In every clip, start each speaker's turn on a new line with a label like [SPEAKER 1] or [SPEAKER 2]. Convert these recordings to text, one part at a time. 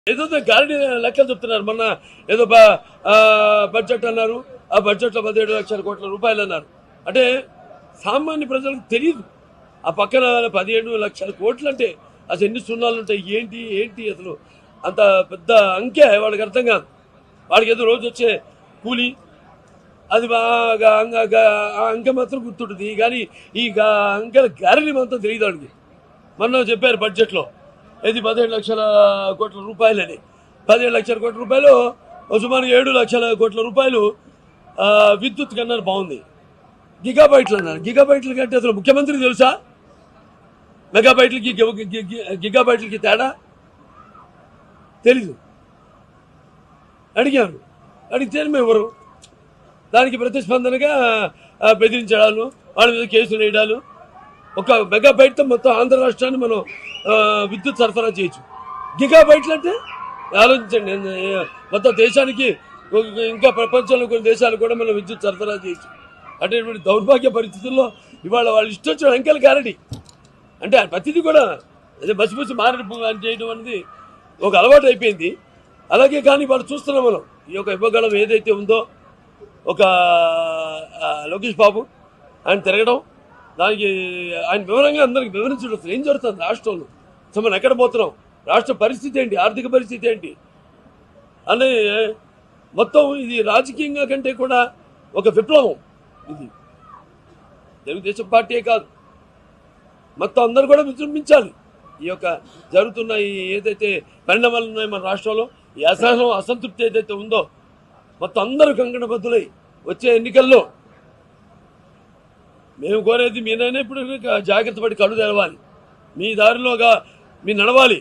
[SPEAKER 1] ఏదో గాలి లెక్కలు చెప్తున్నారు మొన్న ఏదో బ- ఆ, బడ్జెట్ అన్నారు ఆ బడ్జెట్ లో పదిహేడు లక్షల కోట్ల రూపాయలు అన్నారు అంటే సామాన్య ప్రజలకు తెలియదు ఆ పక్కన పదిహేడు లక్షల కోట్లు అంటే అసలు ఎన్ని సున్నాలు ఉంటాయి ఏంటి ఏంటి అసలు అంత పెద్ద అంకె వాళ్ళకి అర్థం కాదు వాడికి ఏదో రోజు వచ్చే కూలి అది బాగా అంగ- గా- ఆ అంకె మాత్రం గుర్తుంటుంది కానీ ఈ గా- అంకెల గారిని మాత్రం తెలియదు వాడికి మొన్న చెప్పారు బడ్జెట్లో ఇది పదిహేడు లక్షల కోట్ల రూపాయలని పదిహేడు లక్షల కోట్ల రూపాయలు ఓ సుమారు ఏడు లక్షల కోట్ల రూపాయలు ఆ, విద్యుత్ కన్నారు బాగుంది గిగాబైట్లు అన్నారు గిగాబైట్లు కంటే అసలు ముఖ్యమంత్రికి తెలుసా మెగాబైట్లకి గి- గి- గి- గిగాబైట్లకి తేడా తెలీదు అడిగారు అడిగితే మేము ఎవరు దానికి ప్రతిస్పందనగా ఆ, బెదిరించడాలు వాళ్ళ మీద కేసులు వేయడాలు ఒక మెగాబైట్తో మొత్తం ఆంధ్ర రాష్ట్రాన్ని మనం ఆ, విద్యుత్ సరఫరా చేయొచ్చు గిగాబైట్లు అంటే ఆలోచించండి నేను, ఏ, మొత్తం దేశానికి ఒక- ఇంకా ప్రపంచంలో కొన్ని దేశాలు కూడా మనం విద్యుత్ సరఫరా చేయొచ్చు అంటే ఇటువంటి దౌర్భాగ్య పరిస్థితుల్లో ఇవాళ వాళ్ళు ఇష్టం వచ్చిన అంకెలు గారడి అంటే ప్రతిదీ కూడా అదే బసి బసి మారడం అని చేయడం అనేది ఒక అలవాటు అయిపోయింది అలాగే కానీ వాళ్ళు చూస్తున్నాం మనం ఈ యొక్క ఇవ్వగలం ఏదైతే ఉందో ఒక ఆ, లోకేష్ బాబు ఆయన తిరగడం దానికి ఆయన వివరంగా అందరికి వివరించడం అసలు ఏం జరుగుతుంది రాష్ట్రంలో అసలు మనం ఎక్కడ పోతున్నాం రాష్ట్ర పరిస్థితి ఏంటి ఆర్థిక పరిస్థితి ఏంటి అని మొత్తం ఇది రాజకీయంగా కంటే కూడా ఒక విప్లవం ఇది తెలుగుదేశం పార్టీయే కాదు మొత్తం అందరూ కూడా విజృంభించాలి ఈ యొక్క జరుగుతున్న ఈ ఏదైతే పరిణామాలు ఉన్నాయో మన రాష్ట్రంలో ఈ అసహనం అసంతృప్తి ఏదైతే ఉందో మొత్తం అందరూ కంకణబద్దులై వచ్చే ఎన్నికల్లో మేము కోరేది మీరైనా ఇప్పుడు జాగ్రత్త పడి కళ్ళు తెరవాలి మీ దారిలోగా మీ నడవాలి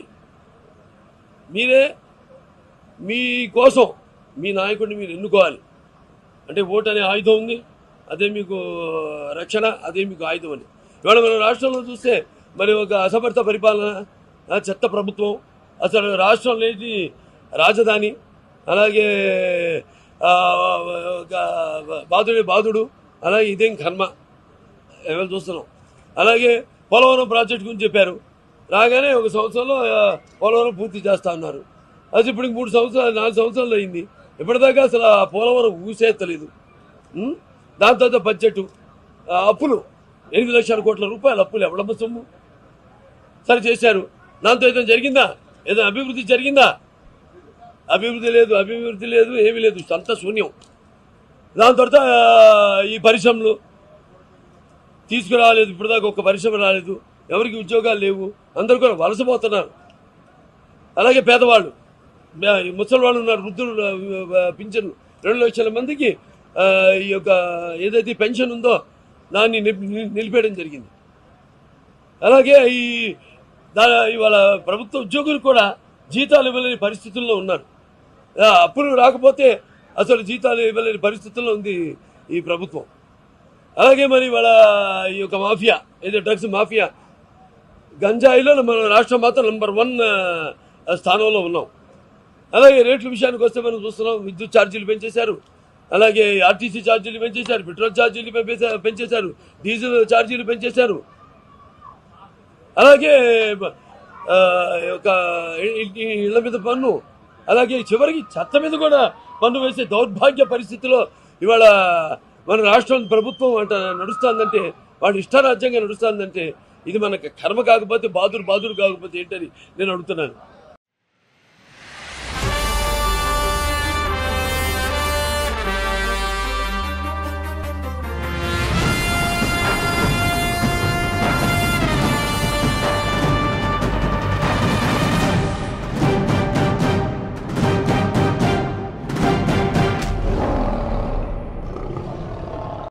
[SPEAKER 1] మీరే మీ కోసం మీ నాయకుడిని మీరు ఎన్నుకోవాలి అంటే ఓటు అనే ఆయుధం ఉంది అదే మీకు రక్షణ అదే మీకు ఆయుధం అని ఇవాళ మన రాష్ట్రంలో చూస్తే మరి ఒక అసమర్థ పరిపాలన ఆ, చెత్త ప్రభుత్వం అసలు రాష్ట్రం లేని రాజధాని అలాగే ఆ, ఒక బాధుడే బాధుడు అలాగే ఇదేం కర్మ ఎవరు చూస్తున్నాం అలాగే పోలవరం ప్రాజెక్ట్ గురించి చెప్పారు రాగానే ఒక సంవత్సరంలో ఆ, పోలవరం పూర్తి చేస్తా అన్నారు అది ఇప్పుడు మూడు సంవత్సరాలు నాలుగు సంవత్సరాలు అయింది ఇప్పటిదాకా అసలు ఆ పోలవరం ఊసేత్తలేదు ఉం? దాని తర్వాత బడ్జెట్ ఆ, అప్పులు ఎనిమిది లక్షల కోట్ల రూపాయలు అప్పులు ఎవడమ్మ సొమ్ము సరే చేశారు దాంతో ఏదైనా జరిగిందా ఏదైనా అభివృద్ధి జరిగిందా అభివృద్ధి లేదు అభివృద్ధి లేదు ఏమీ లేదు అంతా శూన్యం దాని తర్వాత ఆ, ఈ పరిశ్రమలు తీసుకురాలేదు ఇప్పటిదాకా ఒక పరిశ్రమ రాలేదు ఎవరికి ఉద్యోగాలు లేవు అందరూ కూడా వలసపోతున్నారు అలాగే పేదవాళ్ళు మే- ఈ ముసలి వాళ్ళు ఉన్నారు వృద్ధులు ఆ, పింఛన్లు రెండు లక్షల మందికి ఆ, ఈ యొక్క ఏదైతే పెన్షన్ ఉందో దాన్ని నిప్- ని- నిలిపేయడం జరిగింది అలాగే ఈ దా ఇవాళ ప్రభుత్వ ఉద్యోగులు కూడా జీతాలు ఇవ్వలేని పరిస్థితుల్లో ఉన్నారు ఆ, అప్పులు రాకపోతే అసలు జీతాలు ఇవ్వలేని పరిస్థితుల్లో ఉంది ఈ ప్రభుత్వం అలాగే మరి వాళ్ళ ఈ యొక్క మాఫియా ఏదో డ్రగ్స్ మాఫియా గంజాయిలో మన రాష్ట్రం మాత్రం నంబర్ వన్ ఆ, స్థానంలో ఉన్నాం అలాగే రేట్ల విషయానికి వస్తే మనం చూస్తున్నాం విద్యుత్ ఛార్జీలు పెంచేశారు అలాగే ఆర్టీసీ ఛార్జీలు పెంచేశారు పెట్రోల్ ఛార్జీలు పెంపేశా- పెంచేశారు డీజిల్ ఛార్జీలు పెంచేశారు అలాగే ఆ, ఒక ఇంటి ఇళ్ల మీద పన్ను అలాగే చివరికి చెత్త మీద కూడా పన్ను వేసే దౌర్భాగ్య పరిస్థితిలో ఇవాళ మన రాష్ట్రం ప్రభుత్వం అంట నడుస్తుందంటే వాడి ఇష్టారాజ్యంగా నడుస్తుందంటే ఇది మనకు కర్మ కాకపోతే బాదురు బాదురు కాకపోతే ఏంటని నేను అడుగుతున్నాను